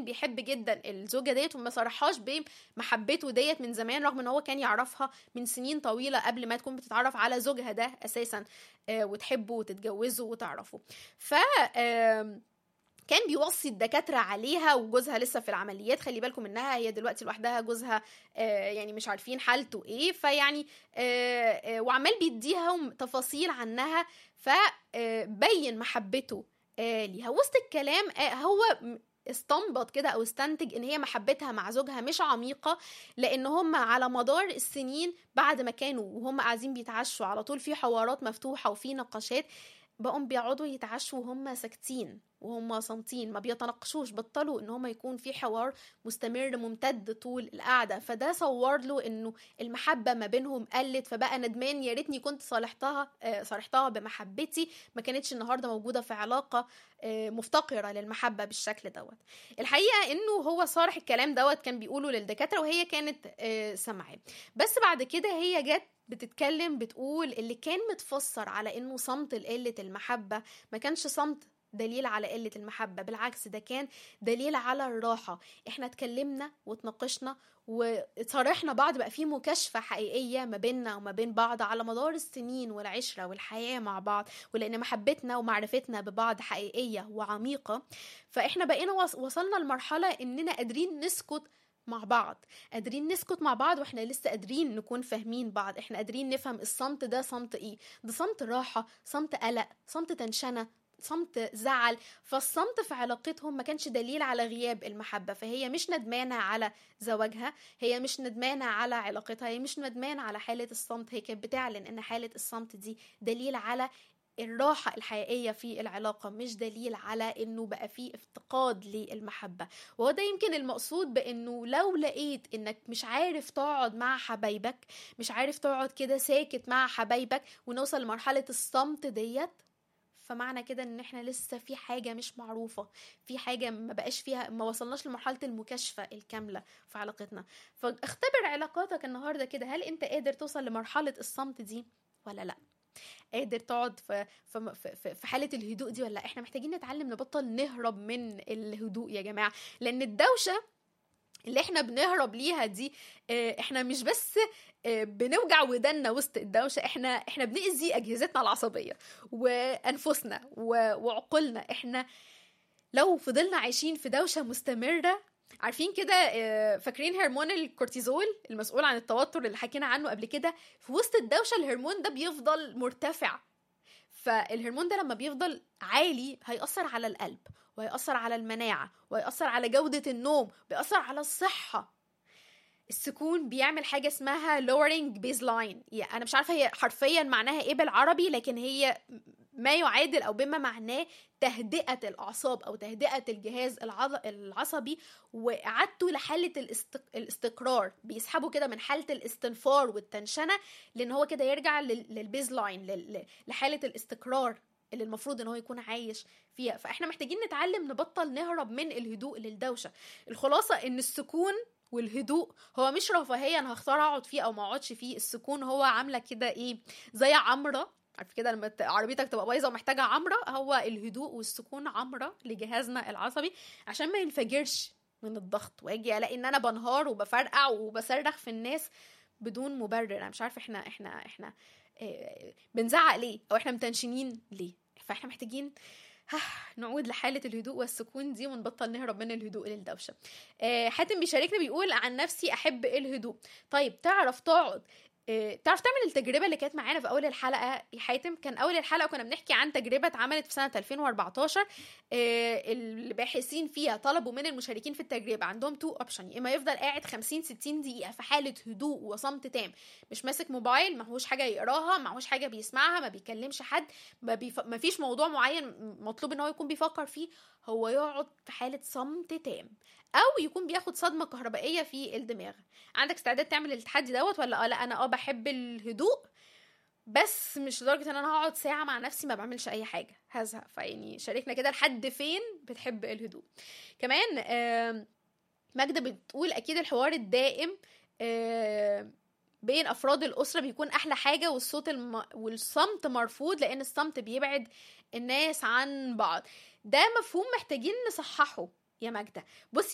كان بيحب جدا الزوجه ديت وما صرحهاش بمحبته ديت من زمان رغم ان هو كان يعرفها من سنين طويله قبل ما تكون بتتعرف على زوجها ده اساسا آه وتحبه وتتجوزه وتعرفه ف آم، كان بيوصي الدكاترة عليها وجوزها لسه في العمليات خلي بالكم منها هي دلوقتي لوحدها جوزها آه، يعني مش عارفين حالته ايه فيعني آه، آه، وعمال بيديهم تفاصيل عنها فبين محبته آه، ليها وسط الكلام آه، هو م- استنبط كده او استنتج ان هي محبتها مع زوجها مش عميقه لان هم على مدار السنين بعد ما كانوا وهم قاعدين بيتعشوا على طول في حوارات مفتوحه وفي نقاشات بقوا بيقعدوا يتعشوا وهم ساكتين وهم صامتين ما بيتناقشوش بطلوا ان هم يكون في حوار مستمر ممتد طول القعده فده صور له انه المحبه ما بينهم قلت فبقى ندمان يا ريتني كنت صالحتها آه، صالحتها بمحبتي ما كانتش النهارده موجوده في علاقه آه، مفتقره للمحبه بالشكل دوت الحقيقه انه هو صارح الكلام دوت كان بيقوله للدكاتره وهي كانت آه، سامعاه بس بعد كده هي جت بتتكلم بتقول اللي كان متفسر على انه صمت لقله المحبه ما كانش صمت دليل على قلة المحبة بالعكس ده كان دليل على الراحة احنا اتكلمنا واتناقشنا وصارحنا بعض بقى في مكاشفة حقيقية ما بيننا وما بين بعض على مدار السنين والعشرة والحياة مع بعض ولأن محبتنا ومعرفتنا ببعض حقيقية وعميقة فاحنا بقينا وص- وصلنا لمرحلة اننا قادرين نسكت مع بعض قادرين نسكت مع بعض واحنا لسه قادرين نكون فاهمين بعض احنا قادرين نفهم الصمت ده صمت ايه ده صمت راحة صمت قلق صمت تنشنة صمت زعل فالصمت في علاقتهم ما كانش دليل على غياب المحبة فهي مش ندمانة على زواجها هي مش ندمانة على علاقتها هي مش ندمانة على حالة الصمت هي كانت بتعلن ان حالة الصمت دي دليل على الراحة الحقيقية في العلاقة مش دليل على انه بقى في افتقاد للمحبة وهو ده يمكن المقصود بانه لو لقيت انك مش عارف تقعد مع حبايبك مش عارف تقعد كده ساكت مع حبايبك ونوصل لمرحلة الصمت ديت فمعنى كده ان احنا لسه في حاجه مش معروفه في حاجه ما بقاش فيها ما وصلناش لمرحله المكاشفه الكامله في علاقتنا فاختبر علاقاتك النهارده كده هل انت قادر توصل لمرحله الصمت دي ولا لا قادر تقعد في في في- في حاله الهدوء دي ولا لأ؟ احنا محتاجين نتعلم نبطل نهرب من الهدوء يا جماعه لان الدوشه اللي احنا بنهرب ليها دي اه، احنا مش بس اه، بنوجع ودنا وسط الدوشه احنا احنا بنأذي اجهزتنا العصبيه وانفسنا و- وعقولنا احنا لو فضلنا عايشين في دوشه مستمره عارفين كده اه، فاكرين هرمون الكورتيزول المسؤول عن التوتر اللي حكينا عنه قبل كده في وسط الدوشه الهرمون ده بيفضل مرتفع فالهرمون ده لما بيفضل عالي هيأثر على القلب وهيأثر على المناعة وهيأثر على جودة النوم بيأثر على الصحة السكون بيعمل حاجة اسمها lowering baseline يعني أنا مش عارفة هي حرفيا معناها إيه بالعربي لكن هي ما يعادل أو بما معناه تهدئة الأعصاب أو تهدئة الجهاز العض- العصبي وإعادته لحالة الاست- الاستقرار بيسحبه كده من حالة الاستنفار والتنشنة لأن هو كده يرجع لل- للبيز لاين لل- لحالة الاستقرار اللي المفروض ان هو يكون عايش فيها فاحنا محتاجين نتعلم نبطل نهرب من الهدوء للدوشه الخلاصه ان السكون والهدوء هو مش رفاهيه انا هختار اقعد فيه او ما اقعدش فيه السكون هو عامله كده ايه زي عمره عارف كده لما ت- عربيتك تبقى بايظه ومحتاجه عمره هو الهدوء والسكون عمره لجهازنا العصبي عشان ما ينفجرش من الضغط واجي الاقي ان انا بنهار وبفرقع وبصرخ في الناس بدون مبرر انا مش عارفه احنا احنا احنا آه، بنزعق ليه او احنا متنشنين ليه فاحنا محتاجين نعود لحالة الهدوء والسكون دي ونبطل نهرب من الهدوء للدوشة آه، حاتم بيشاركنا بيقول عن نفسي أحب الهدوء طيب تعرف تقعد آه، تعرف تعمل التجربة اللي كانت معانا في أول الحلقة يا حاتم كان أول الحلقة كنا بنحكي عن تجربة اتعملت في سنة 2014 آه، الباحثين فيها طلبوا من المشاركين في التجربة عندهم تو اوبشن يا إما يفضل قاعد 50 60 دقيقة في حالة هدوء وصمت تام مش ماسك موبايل معهوش حاجة يقراها معهوش حاجة بيسمعها ما بيكلمش حد ما, بيف... ما فيش موضوع معين مطلوب ان هو يكون بيفكر فيه هو يقعد في حالة صمت تام او يكون بياخد صدمة كهربائية في الدماغ عندك استعداد تعمل التحدي دوت ولا اه لا انا اه بحب الهدوء بس مش لدرجة ان انا هقعد ساعة مع نفسي ما بعملش اي حاجة هزهق فيعني شاركنا كده لحد فين بتحب الهدوء كمان آم، ماجدة بتقول اكيد الحوار الدائم آم، بين افراد الاسره بيكون احلى حاجه والصوت الم... والصمت مرفوض لان الصمت بيبعد الناس عن بعض ده مفهوم محتاجين نصححه يا ماجده بصي